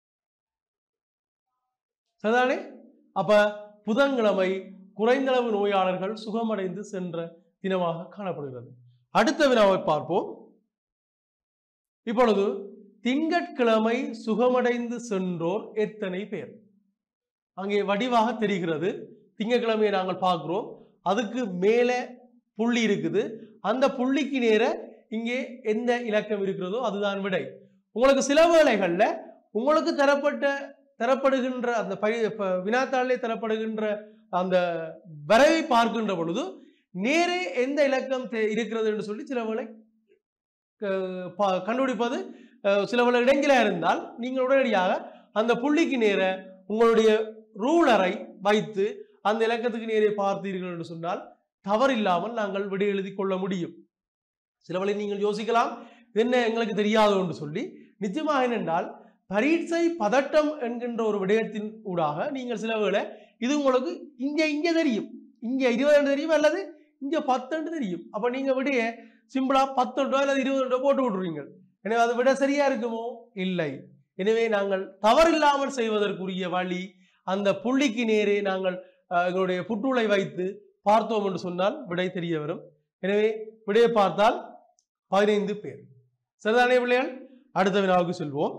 சரிதானே அப்ப புதன்கிழமை குறைந்தளவு நோயாளர்கள் சுகமடைந்து சென்ற தினமாக காணப்படுகிறது அடுத்த வினாவை பார்ப்போம் இப்பொழுது திங்கட்கிழமை சுகமடைந்து சென்றோர் எத்தனை பேர் அங்கே வடிவாக தெரிகிறது திங்கட்கிழமையை நாங்கள் பார்க்கிறோம் அதுக்கு மேலே புள்ளி இருக்குது அந்த புள்ளிக்கு நேர இங்கே எந்த இலக்கம் இருக்கிறதோ அதுதான் விடை உங்களுக்கு சில வேளைகள்ல உங்களுக்கு தரப்பட்ட தரப்படுகின்ற அந்த பரி- ப- வினாத்தாளிலே தரப்படுகின்ற அந்த வரைவை பார்க்கின்ற பொழுது நேரே எந்த இலக்கம் தெ- இருக்கிறது என்று சொல்லி சில வேளை க- பா- கண்டுபிடிப்பது அஹ், சில வேளை இடைஞ்சலா இருந்தால் நீங்கள் உடனடியாக அந்த புள்ளிக்கு நேர உங்களுடைய ரூலரை வைத்து அந்த இலக்கத்துக்கு நேரே பார்த்தீர்கள் என்று சொன்னால் தவறில்லாமல் நாங்கள் விடை எழுதி கொள்ள முடியும் சில வேளை நீங்கள் யோசிக்கலாம் இது என்ன எங்களுக்கு தெரியாது என்று சொல்லி நிச்சயமாக என்னென்றால் பரீட்சை பதட்டம் என்கின்ற ஒரு விடயத்தின் ஊடாக நீங்கள் சில வேளை இது உங்களுக்கு இங்க இங்க தெரியும் இங்க இருபது தெரியும் அல்லது இங்க பத்தெண்டு தெரியும் அப்ப நீங்க விடைய சிம்பிளா பத்தொன்றோ அல்லது இருபது போட்டு விட்டுருவீங்க எனவே அது விட சரியா இருக்குமோ இல்லை எனவே நாங்கள் தவறில்லாமல் செய்வதற்குரிய வழி அந்த புள்ளிக்கு நேரே நாங்கள் அஹ், எங்களுடைய புற்றுளை வைத்து பார்த்தோம் என்று சொன்னால் விடை தெரிய வரும் எனவே விடையை பார்த்தால் பதினைந்து பேர் சரிதானே பிள்ளைகள் அடுத்த வினாவுக்கு செல்வோம்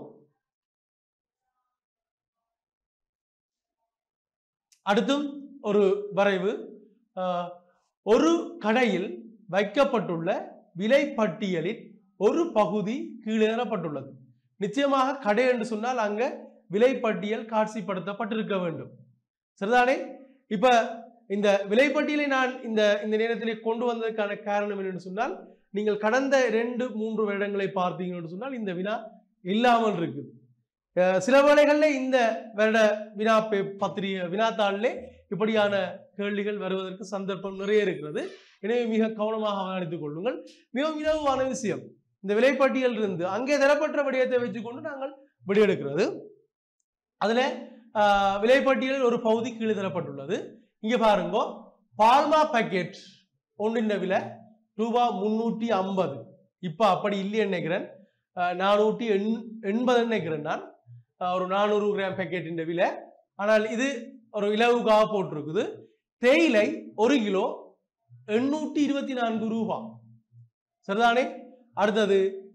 அடுத்தும் ஒரு வரைவு அஹ், ஒரு கடையில் வைக்கப்பட்டுள்ள விலை பட்டியலில் ஒரு பகுதி கீழேறப்பட்டுள்ளது நிச்சயமாக கடை என்று சொன்னால் அங்க விலை பட்டியல் காட்சிப்படுத்தப்பட்டிருக்க வேண்டும் சரிதானே இப்ப இந்த விலைப்பட்டியலை நான் இந்த இந்த நேரத்திலே கொண்டு வந்ததற்கான காரணம் என்னன்னு சொன்னால் நீங்கள் கடந்த ரெண்டு மூன்று வருடங்களை பார்த்தீங்கன்னு சொன்னால் இந்த வினா இல்லாமல் இருக்குது அஹ் சில வேளைகளில் இந்த வருட வினா பே- பத்திரிகை வினாத்தாளிலே இப்படியான கேள்விகள் வருவதற்கு சந்தர்ப்பம் நிறைய இருக்கிறது எனவே மிக கவனமாக கவனித்துக் கொள்ளுங்கள் மிகவும் இலகுவான விஷயம் இந்த விலைப்பட்டியல் இருந்து அங்கே தரப்பட்ட விடயத்தை வச்சுக்கொண்டு நாங்கள் விடையெடுக்கிறது அதுல ஆஹ், விலைப்பட்டியலில் ஒரு பகுதி கீழே தரப்பட்டுள்ளது இங்க பாருங்க பால்மா பாக்கெட் ஒன்றின் விலை ரூபா முன்னூற்றி ஐம்பது இப்ப அப்படி இல்லைன்னு நினைக்கிறேன் ஆஹ், நானூற்றி எண் எண்பது நினைக்கிறேன் நான் ஆஹ், ஒரு நானூறு கிராம் பாக்கெட்டின் விலை ஆனால் இது ஒரு இலவுக்காக போட்டிருக்குது தேயிலை ஒரு கிலோ எண்ணூற்றி இருபத்தி நான்கு ரூபா சரிதானே அடுத்தது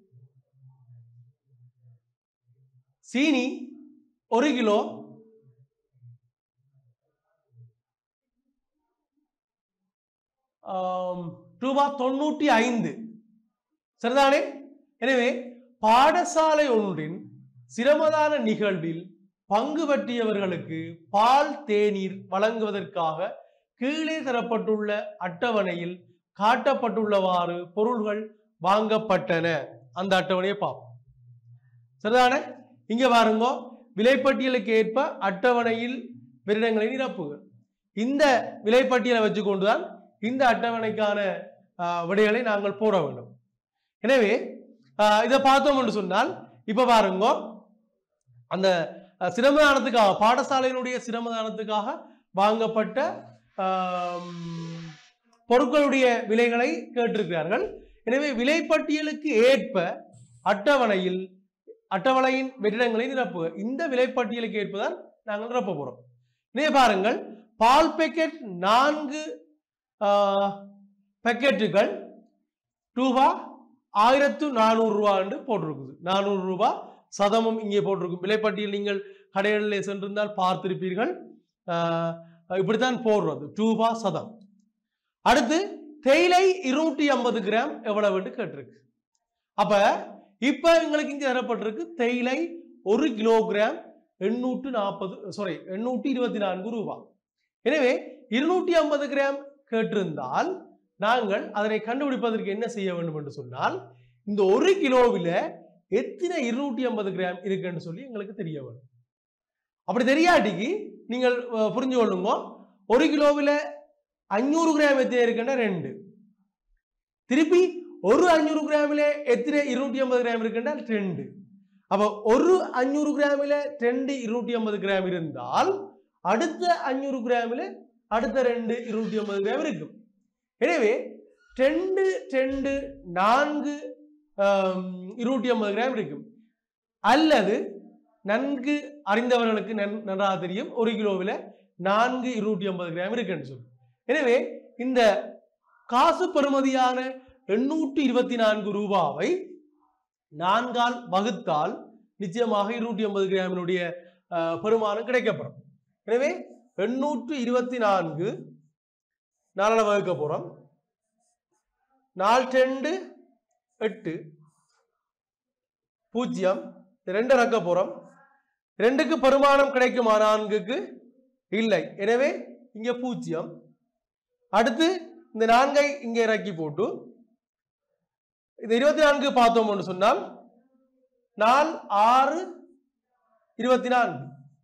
சீனி ஒரு கிலோ ஆம், ரூபா தொண்ணூற்றி ஐந்து சரிதானே எனவே பாடசாலை ஒன்றின் சிரமதான நிகழ்வில் பங்கு பற்றியவர்களுக்கு பால் தேநீர் வழங்குவதற்காக கீழே தரப்பட்டுள்ள அட்டவணையில் காட்டப்பட்டுள்ளவாறு பொருள்கள் வாங்கப்பட்டன அந்த அட்டவணையை பார்ப்போம் சரிதானே இங்க பாருங்க விலைப்பட்டியலுக்கு ஏற்ப அட்டவணையில் விரிடங்களை நிரப்புக இந்த விலைப்பட்டியலை வச்சுக்கொண்டுதான் இந்த அட்டவணைக்கான ஆஹ், விடைகளை நாங்கள் போட வேண்டும் எனவே ஆஹ், இதை பார்த்தோம் என்று சொன்னால் இப்ப பாருங்க அந்த அஹ், சிரமதானத்துக்காக பாடசாலையினுடைய சிரமதானத்துக்காக வாங்கப்பட்ட ஆம், பொருட்களுடைய விலைகளை கேட்டிருக்கிறார்கள் எனவே விலைப்பட்டியலுக்கு ஏற்ப அட்டவணையில் அட்டவணையின் வெற்றிடங்களை நிரப்புக இந்த விலைப்பட்டியலுக்கு ஏற்பதான் நாங்கள் நிரப்ப போறோம் இதே பாருங்கள் பால் பேக்கெட் நான்கு பேக்கெட்டுகள் ரூபா ஆயிரத்து நானூறு ரூபா என்று போட்டிருக்குது நானூறு ரூபா சதமும் இங்கே போட்டிருக்கும் விலைப்பட்டியல் நீங்கள் கடைகளில் சென்றிருந்தால் பார்த்திருப்பீர்கள் ஆஹ், இப்படித்தான் போடுறது ரூபா சதம் அடுத்து தேயிலை இருநூற்றி ஐம்பது கிராம் எவ்வளவுன்னு கேட்டிருக்கு அப்ப இப்ப எங்களுக்கு இங்க தரப்பட்டிருக்கு தேயிலை ஒரு கிலோகிராம் எண்ணூற்று நாற்பது சாரி எண்ணூற்றி இருபத்தி நான்கு ரூபாய் எனவே இருநூற்றி ஐம்பது கிராம் கேட்டிருந்தால் நாங்கள் அதனை கண்டுபிடிப்பதற்கு என்ன செய்ய வேண்டும் என்று சொன்னால் இந்த ஒரு கிலோவில் எத்தனை இருநூற்றி ஐம்பது கிராம் இருக்குன்னு சொல்லி எங்களுக்கு தெரிய வேணும் அப்படி தெரியாட்டிக்கு நீங்கள் அஹ், புரிஞ்சு கொள்ளுங்க ஒரு கிலோவில் அஞ்சூறு கிராம் எத்தனை இருக்குன்னா ரெண்டு திருப்பி ஒரு அஞ்சூறு கிராமில் எத்தனை இருநூற்றி ஐம்பது கிராம் இருக்குன்னா ரெண்டு அப்போ ஒரு அஞ்சூறு கிராமில் ரெண்டு இருநூற்றி ஐம்பது கிராம் இருந்தால் அடுத்த அஞ்சூறு கிராமில் அடுத்த ரெண்டு இருநூற்றி ஐம்பது கிராம் இருக்கும் எனவே ரெண்டு ரெண்டு நான்கு ஆம், இருநூற்றி ஐம்பது கிராம் இருக்கும் அல்லது நன்கு அறிந்தவர்களுக்கு நன்- நன்றாக தெரியும் ஒரு கிலோவில் நான்கு இருநூற்றி ஐம்பது கிராம் இருக்குன்னு சொல்லி எனவே இந்த காசு பெறுமதியான எண்ணூற்றி இருபத்தி நான்கு ரூபாவை நான்கால் வகுத்தால் நிச்சயமாக இருநூற்றி ஐம்பது கிராமினுடைய அஹ், பெருமானம் கிடைக்கப்படும் எனவே எண்ணூற்று இருபத்தி நான்கு நாலால் வகுக்க போறோம் நாலு ரெண்டு எட்டு பூஜ்ஜியம் இது ரெண்டு இறக்க போறோம் ரெண்டுக்கு பெருமானம் கிடைக்குமா நான்குக்கு இல்லை எனவே இங்க பூஜ்ஜியம் அடுத்து இந்த நான்கை இங்கே இறக்கி போட்டு இந்த இருபத்தி நான்கு பார்த்தோம் என்று சொன்னால் நால் ஆறு இருபத்தி நான்கு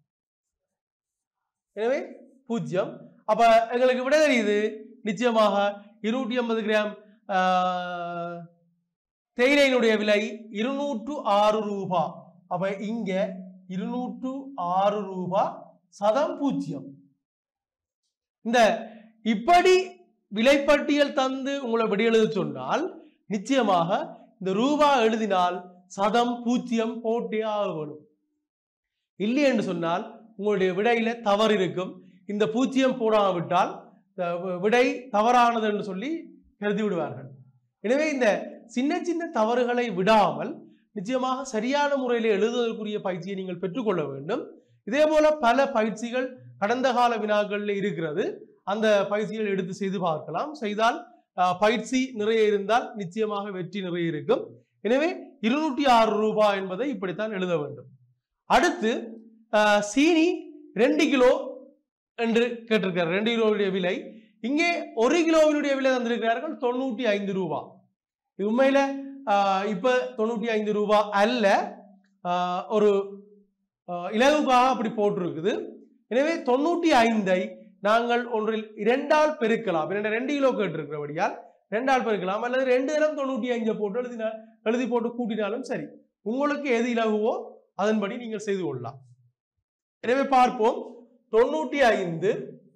எனவே பூஜ்ஜியம் அப்ப எங்களுக்கு விட தெரியுது நிச்சயமாக இருநூற்றி ஐம்பது கிராம் ஆஹ், தேயிலையினுடைய விலை இருநூற்று ஆறு ரூபா அப்ப இங்க இருநூற்று ஆறு ரூபா சதம் பூஜ்ஜியம் இந்த இப்படி விலைப்பட்டியல் தந்து உங்களை விடை எழுத சொன்னால் நிச்சயமாக இந்த ரூபா எழுதினால் சதம் பூஜ்ஜியம் போட்டே ஆக வேணும் இல்லை என்று சொன்னால் உங்களுடைய விடையில தவறு இருக்கும் இந்த பூஜ்ஜியம் போடாவிட்டால் அஹ், வி- விடை தவறானது என்று சொல்லி கருதி விடுவார்கள் எனவே இந்த சின்ன சின்ன தவறுகளை விடாமல் நிச்சயமாக சரியான முறையில் எழுதுவதற்குரிய பயிற்சியை நீங்கள் பெற்றுக்கொள்ள வேண்டும் இதே போல பல பயிற்சிகள் கடந்த கால வினாக்களில் இருக்கிறது அந்த பயிற்சிகள் எடுத்து செய்து பார்க்கலாம் செய்தால் அஹ், பயிற்சி நிறைய இருந்தால் நிச்சயமாக வெற்றி நிறைய இருக்கும் எனவே இருநூற்றி ஆறு ரூபாய் என்பதை இப்படித்தான் எழுத வேண்டும் அடுத்து அஹ், சீனி ரெண்டு கிலோ என்று கேட்டிருக்கார் ரெண்டு கிலோவுடைய விலை இங்கே ஒரு கிலோவினுடைய விலை தந்திருக்கிறார்கள் தொண்ணூற்றி ஐந்து ரூபாய் இது உண்மையில ஆஹ், இப்ப தொண்ணூற்றி ஐந்து ரூபாய் அல்ல ஆஹ், ஒரு ஆஹ், இலகுவாக அப்படி போட்டிருக்குது எனவே தொண்ணூற்றி ஐந்தை நாங்கள் ஒன்றில் இரண்டால் பெருக்கலாம் இரண்டு ரெண்டு கிலோ கேட்டிருக்கிறபடியால் ரெண்டால் பெருக்கலாம் அல்லது ரெண்டு தினம் தொண்ணூற்றி ஐந்தை போட்டு எழுதினா எழுதி போட்டு கூட்டினாலும் சரி உங்களுக்கு எது இலகுவோ அதன்படி நீங்கள் செய்து கொள்ளலாம் எனவே பார்ப்போம் தொண்ணூற்றி ஐந்து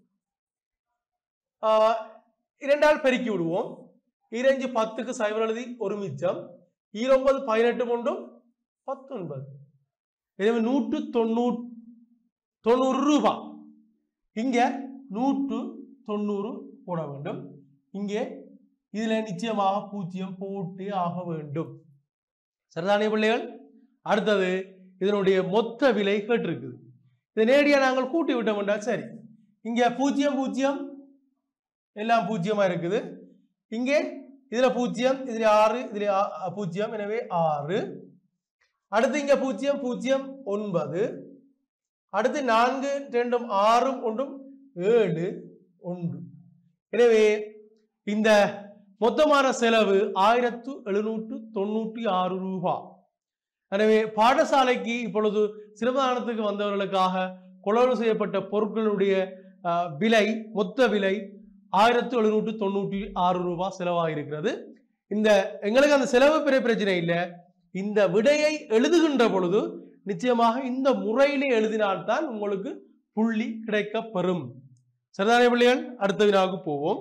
ஆஹ், இரண்டால் பெருக்கி விடுவோம் இரஞ்சு பத்துக்கு சைபர் எழுதி ஒரு மிச்சம் ஈரொன்பது பதினெட்டு கொண்டும் பத்தொன்பது எனவே நூற்று தொண்ணூறு தொண்ணூறு ரூபாய் இங்க நூற்று தொண்ணூறு போட வேண்டும் இங்கே இதுல நிச்சயமாக பூஜ்ஜியம் போட்டே ஆக வேண்டும் சரிதானே பிள்ளைகள் அடுத்தது இதனுடைய மொத்த விலை கேட்டிருக்குது இதை நேரடியா நாங்கள் கூட்டி விட்டோம் என்றால் சரி இங்க பூஜ்ஜியம் பூஜ்ஜியம் எல்லாம் பூஜ்ஜியமா இருக்குது இங்கே இதுல பூஜ்ஜியம் இதுல ஆறு இதுல ஆ- ஆ, பூஜ்ஜியம் எனவே ஆறு அடுத்து இங்க பூஜ்ஜியம் பூஜ்ஜியம் ஒன்பது அடுத்து நான்கு ரெண்டும் ஆறும் ஒன்றும் ஏழு ஒன்று எனவே இந்த மொத்தமான செலவு ஆயிரத்து எழுநூற்று தொண்ணூற்றி ஆறு ரூபாய் எனவே பாடசாலைக்கு இப்பொழுது சிறுபானத்துக்கு வந்தவர்களுக்காக கொள்ளவு செய்யப்பட்ட பொருட்களுடைய அஹ், விலை மொத்த விலை ஆயிரத்து எழுநூற்று தொண்ணூற்றி ஆறு ரூபாய் செலவாக இருக்கிறது இந்த எங்களுக்கு அந்த செலவு பெரிய பிரச்சனை இல்லை இந்த விடையை எழுதுகின்ற பொழுது நிச்சயமாக இந்த முறையிலே எழுதினால்தான் உங்களுக்கு புள்ளி கிடைக்கப் பெறும் சரிதானே பிள்ளைகள் அடுத்த வினாவுக்கு போவோம்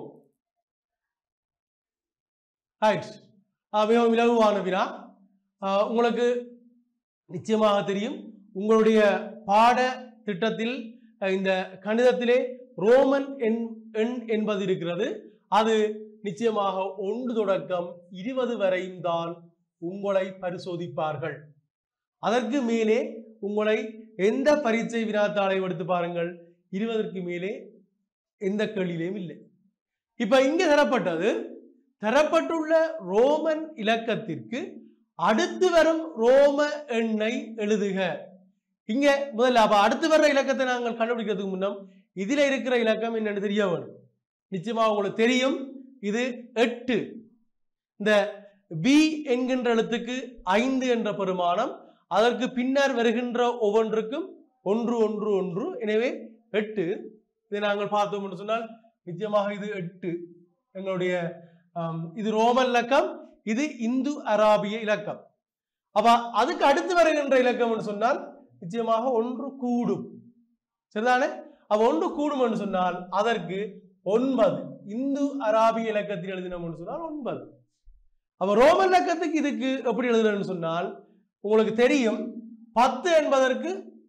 ரைட் மிகவும் இலகுவான வினா ஆஹ் உங்களுக்கு நிச்சயமாக தெரியும் உங்களுடைய பாட திட்டத்தில் அஹ், இந்த கணிதத்திலே ரோமன் எண் எண் என்பது இருக்கிறது அது நிச்சயமாக ஒன்று தொடக்கம் இருபது வரையும் தான் உங்களை பரிசோதிப்பார்கள் அதற்கு மேலே உங்களை எந்த பரீட்சை வினாத்தாளை எடுத்து பாருங்கள் இருபதற்கு மேலே எந்த கேள்வியிலையும் இல்லை இப்ப இங்க தரப்பட்டது தரப்பட்டுள்ள ரோமன் இலக்கத்திற்கு அடுத்து வரும் ரோம எண்ணை எழுதுக இங்க முதல்ல அப்ப அடுத்து வர்ற இலக்கத்தை நாங்கள் கண்டுபிடிக்கிறதுக்கு முன்னம் இதுல இருக்கிற இலக்கம் என்னன்னு தெரிய வேணும் நிச்சயமா உங்களுக்கு தெரியும் இது எட்டு இந்த பி என்கின்ற எழுத்துக்கு ஐந்து என்ற பெருமானம் அதற்கு பின்னர் வருகின்ற ஒவ்வொன்றுக்கும் ஒன்று ஒன்று ஒன்று எனவே எட்டு இதை நாங்கள் பார்த்தோம் என்று சொன்னால் நிச்சயமாக இது எட்டு எங்களுடைய ஆம், இது ரோமன் இலக்கம் இது இந்து அராபிய இலக்கம் அப்ப அதுக்கு அடுத்து வருகின்ற இலக்கம் என்று சொன்னால் நிச்சயமாக ஒன்று கூடும் சரிதானே அப்ப ஒன்று கூடும் என்று சொன்னால் அதற்கு ஒன்பது இந்து அராபிய இலக்கத்தில் எழுதினோம் என்று சொன்னால் ஒன்பது அப்ப ரோமன் இலக்கத்துக்கு இதுக்கு எப்படி எழுதுறேன்னு சொன்னால் உங்களுக்கு தெரியும் பத்து என்பதற்கு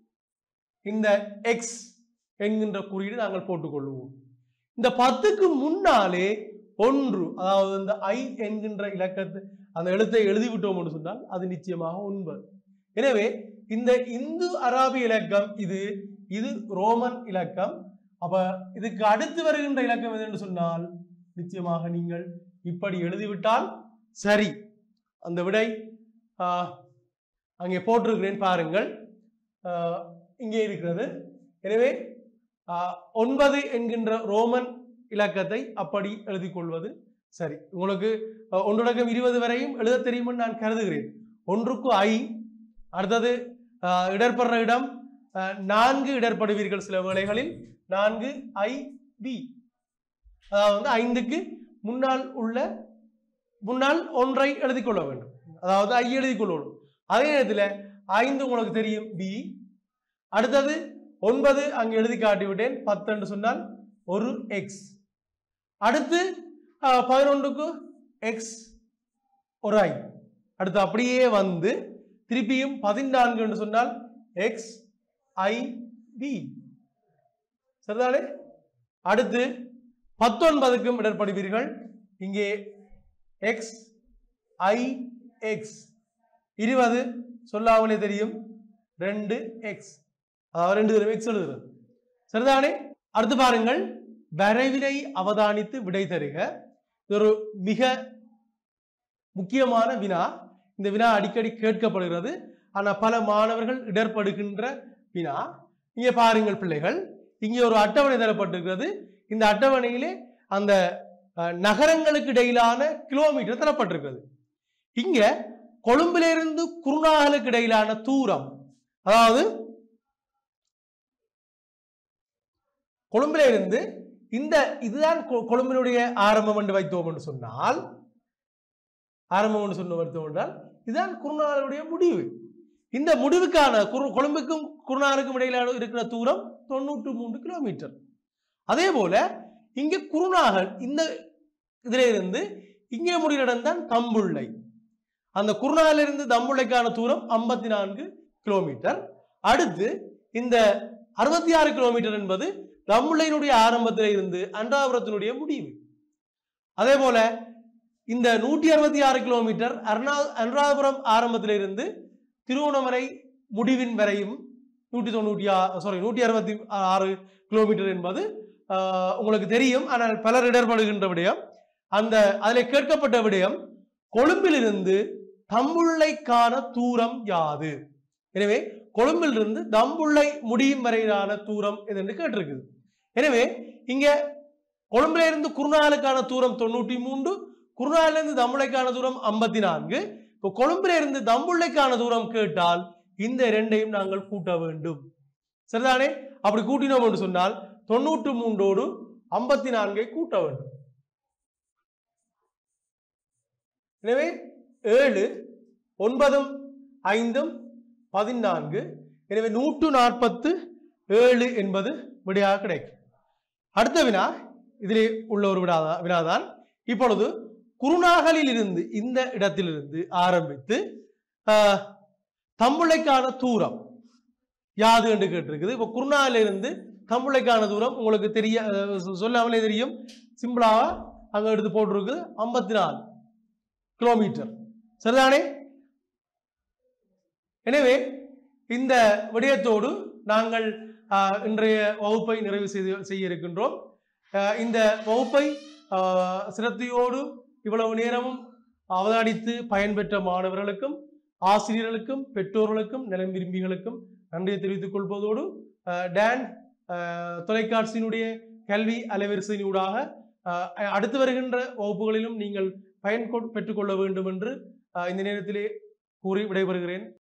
இந்த எக்ஸ் என்கின்ற குறியீடு நாங்கள் போட்டுக்கொள்வோம் இந்த பத்துக்கு முன்னாலே ஒன்று அதாவது இந்த ஐ என்கின்ற இலக்கத்தை அந்த எழுத்தை எழுதிவிட்டோம் என்று சொன்னால் அது நிச்சயமாக ஒன்பது எனவே இந்த இந்து அராபிய இலக்கம் இது இது ரோமன் இலக்கம் அப்ப இதுக்கு அடுத்து வருகின்ற இலக்கம் எது என்று சொன்னால் நிச்சயமாக நீங்கள் இப்படி எழுதிவிட்டால் சரி அந்த விடை ஆஹ், அங்கே போட்டிருக்கிறேன் பாருங்கள் ஆஹ், இங்கே இருக்கிறது எனவே ஆஹ், ஒன்பது என்கின்ற ரோமன் இலக்கத்தை அப்படி எழுதிக் கொள்வது சரி உங்களுக்கு அஹ், ஒன்று தொடக்கம் இருபது வரையும் எழுத தெரியும்னு நான் கருதுகிறேன் ஒன்றுக்கு ஐ அடுத்தது ஆஹ், இடர்படுற இடம் ஆஹ், நான்கு இடர்படுவீர்கள் சில வேளைகளில் நான்கு ஐ பி அதாவது வந்து ஐந்துக்கு முன்னால் உள்ள முன்னால் ஒன்றை எழுதிக் கொள்ள வேண்டும் அதாவது ஐ எழுதிக் கொள்ளணும் அதே நேரத்தில் ஐந்து உங்களுக்கு தெரியும் பி அடுத்தது ஒன்பது அங்கு எழுதி காட்டி விட்டேன் பத்து என்று சொன்னால் ஒரு எக்ஸ் அடுத்து அஹ், பதினொன்றுக்கு எக்ஸ் ஒரு ஐ அடுத்து அப்படியே வந்து திருப்பியும் பதினான்கு என்று சொன்னால் எக்ஸ் ஐ பி சரிதானே அடுத்து பத்தொன்பதுக்கும் இடர்படுவீர்கள் இங்கே எக்ஸ் ஐ எக்ஸ் இருபது சொல்லாமலே தெரியும் ரெண்டு எக்ஸ் அதாவது ரெண்டு தடவை எக்ஸ் எழுதுறது சரிதானே அடுத்து பாருங்கள் வரைவினை அவதானித்து விடை தருக இது ஒரு மிக முக்கியமான வினா இந்த வினா அடிக்கடி கேட்கப்படுகிறது ஆனா பல மாணவர்கள் இடர்படுகின்ற வினா இங்கே பாருங்கள் பிள்ளைகள் இங்கே ஒரு அட்டவணை தரப்பட்டிருக்கிறது இந்த அட்டவணையிலே அந்த அஹ், நகரங்களுக்கு இடையிலான கிலோமீட்டர் தரப்பட்டிருக்கிறது இங்க கொழும்பிலிருந்து குருநாகலுக்கு இடையிலான தூரம் அதாவது கொழும்பில இருந்து இந்த இதுதான் கொ- கொழும்பினுடைய ஆரம்பம் என்று வைத்தோம் என்று சொன்னால் ஆரம்பம் என்று சொன்ன வைத்தோம் என்றால் இதுதான் குருநாகலுடைய முடிவு இந்த முடிவுக்கான குரு கொழும்புக்கும் குருநாகலுக்கும் இடையிலான இருக்கிற தூரம் தொண்ணூற்று மூன்று கிலோமீட்டர் அதே போல இங்க குருநாகல் இந்த இதுல இருந்து இங்கே முடிகிற இடம் தான் தம்புள்ளை அந்த குருநாகலில் இருந்து தம்புள்ளைக்கான தூரம் ஐம்பத்தி நான்கு கிலோமீட்டர் அடுத்து இந்த அறுபத்தி ஆறு கிலோமீட்டர் என்பது தம்புள்ளையினுடைய ஆரம்பத்தில் இருந்து அன்றாபுரத்தினுடைய முடிவு அதே போல இந்த நூற்றி அறுபத்தி ஆறு கிலோமீட்டர் அருணா அனுராதபுரம் ஆரம்பத்தில் இருந்து திருவண்ணாமலை முடிவின் வரையும் நூற்றி தொண்ணூற்றி சாரி நூற்றி அறுபத்தி ஆறு கிலோமீட்டர் என்பது ஆஹ், உங்களுக்கு தெரியும் ஆனால் பலர் இடர்படுகின்ற விடயம் அந்த அதில் கேட்கப்பட்ட விடயம் கொழும்பிலிருந்து தம்புள்ளைக்கான தூரம் யாது எனவே கொழும்பிலிருந்து தம்புள்ளை முடியும் வரையிலான தூரம் இது என்று கேட்டிருக்குது எனவே இங்க கொழும்புல இருந்து குருநாகலுக்கான தூரம் தொண்ணூற்றி மூன்று குருநாகலில் இருந்து தம்புள்ளைக்கான தூரம் ஐம்பத்தி நான்கு இப்போ கொழும்புல இருந்து தம்புள்ளைக்கான தூரம் கேட்டால் இந்த இரண்டையும் நாங்கள் கூட்ட வேண்டும் சரிதானே அப்படி கூட்டினோம் என்று சொன்னால் தொண்ணூற்று மூன்றோடு ஐம்பத்தி நான்கை கூட்ட வேண்டும் எனவே ஏழு ஒன்பதும் ஐந்தும் பதினான்கு எனவே நூற்று நாற்பத்து ஏழு என்பது விடையாக கிடைக்கும் அடுத்த வினா இதிலே உள்ள ஒரு வினாதா வினாதான் இப்பொழுது குருநாகலில் இருந்து இந்த இடத்திலிருந்து ஆரம்பித்து ஆஹ், தம்புளைக்கான தூரம் யாது என்று கேட்டிருக்குது இப்போ குருணால இருந்து தம்புளைக்கான தூரம் உங்களுக்கு தெரிய அஹ் சொ- சொல்லாமலே தெரியும் சிம்பிளாக அங்க எடுத்து போட்டிருக்கு ஐம்பத்தி நாலு கிலோமீட்டர் சரிதானே எனவே இந்த விடயத்தோடு நாங்கள் ஆஹ், இன்றைய வகுப்பை நிறைவு செய்து செய்ய இருக்கின்றோம் ஆஹ், இந்த வகுப்பை ஆஹ், சிரத்தையோடு இவ்வளவு நேரமும் அவதானித்து பயன்பெற்ற மாணவர்களுக்கும் ஆசிரியர்களுக்கும் பெற்றோர்களுக்கும் நலம் விரும்பிகளுக்கும் நன்றியை தெரிவித்துக் கொள்வதோடு ஆஹ், டான் ஆஹ், தொலைக்காட்சியினுடைய கல்வி அலைவரிசையினூடாக ஆஹ், அடுத்து வருகின்ற வகுப்புகளிலும் நீங்கள் பயன் கொ- பெற்றுக்கொள்ள வேண்டும் என்று ஆஹ், இந்த நேரத்திலே கூறி விடைபெறுகிறேன்